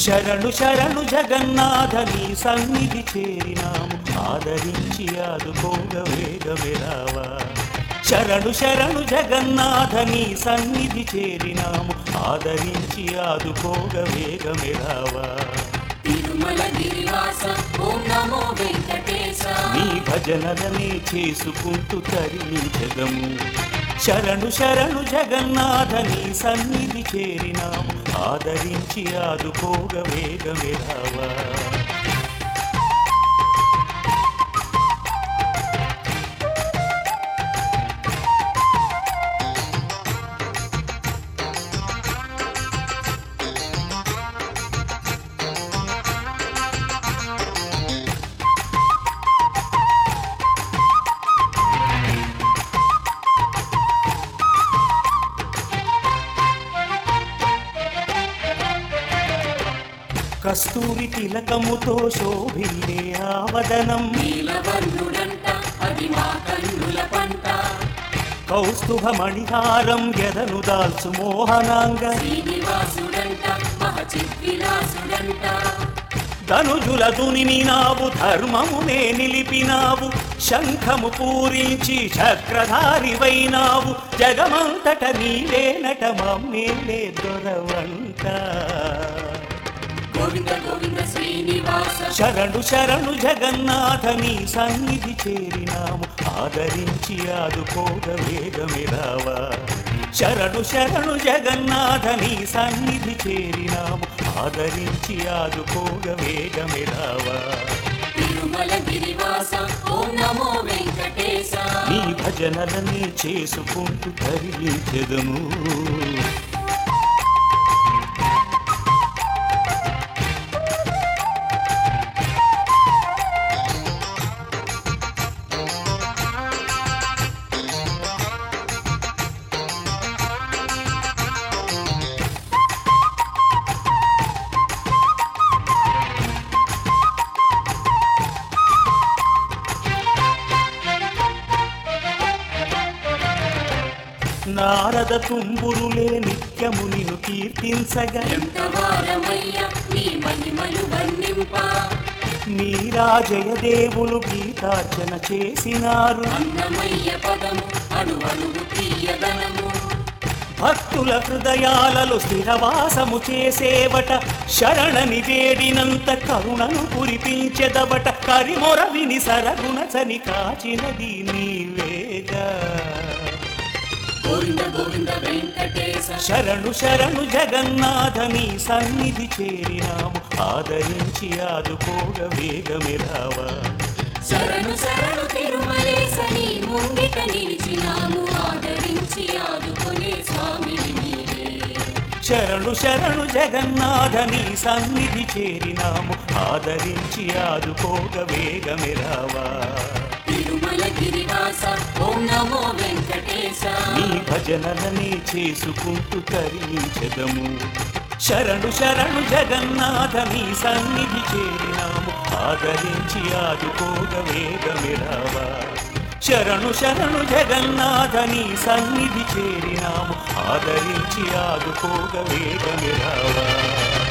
శరణు శరణు జగన్నాథ నీ సన్నిధి చేరినాము ఆదరించి ఆదుకోగ వేగమెరావా శరణు శరణు జగన్నాథ నీ సన్నిధి చేరినాము ఆదరించి ఆదుకోగ వేగమెరావా తిరుమల గిరివాస ఓం నమో వెంకటేశ నీ భజనలనే చేసుకుంటూ తరించదము శరణు శరణు జగన్నాథ నీ సన్నిధి చేరినాము ఆదరించి ఆదుకోగ వేగమెరావా కస్తూరి తిలకముతో శోభిల్లే ఆవదనం నీలవర్ణుడంట అది మా కన్నుల పంట కౌస్తుభ మణిహారం ఎదను దాల్చు మోహనాంగ శ్రీనివాసుడంట మహచిద్విలాసుడంట ధనుజుల దునిమినావు ధర్మమునే నిలిపినావు శంఖము పూరించి చక్రధారివైనావు జగమంతట నీవే నట మమ్మేలే దొరవంట గోవింద గోవింద శ్రీనివాస శరణు శరణు జగన్నాథ నీ సన్నిధి చేరినాము ఆదరించి ఆదుకోగ వేగమిరావా శరణు శరణు జగన్నాథ నీ సన్నిధి చేరినాము ఆదరించి ఆదుకోగ వేగమిరావా తిరుమల గిరివాస ఓం నమో వెంకటేశ నీ భజనలనే చేసుకుంటూ తరించెదము నారద తుంబురులే నిత్యము నిన్ను కీర్తించగా ఎంత వారమయ్యా నీ మహిమలు వర్ణింప నీరాజయ దేవులు గీతార్చన చేసినారు అన్నమయ్య పదము అణు అణువు తీయదనము భక్తుల హృదయాలలో స్థిరవాసము చేసేవట శరణని వేడినంత కరుణను కురిపించెదవట కరిమొర విని సరగుణ చని కాచినది నీవేగా గోవింద గోవింద వెంకటేశ శరణు శరణు జగన్నాథ నీ సన్నిధి చేరినాము ఆదరించి ఆదుకోగ వేగమిరావా శరణు శరణు తిరుమలేశ నీ ముంగిట నిలిచినాము ఆదరించి ఆదుకునే స్వామిని నీవే శరణు శరణు జగన్నాథ నీ సన్నిధి చేరినాము ఆదరించి ఆదుకోగ వేగమిరావా తిరుమల గిరివాస ఓం నమో వెంకటేశ నీ భజనలనే చేసుకుంటూ తరించదము శరణు శరణు జగన్నాథ నీ సన్నిధి చేరినాము ఆదరించి ఆదుకోగ వేగమిరావా శరణు శరణు జగన్నాథ నీ సన్నిధి చేరినాము ఆదరించి ఆదుకోగ వేగమిరావా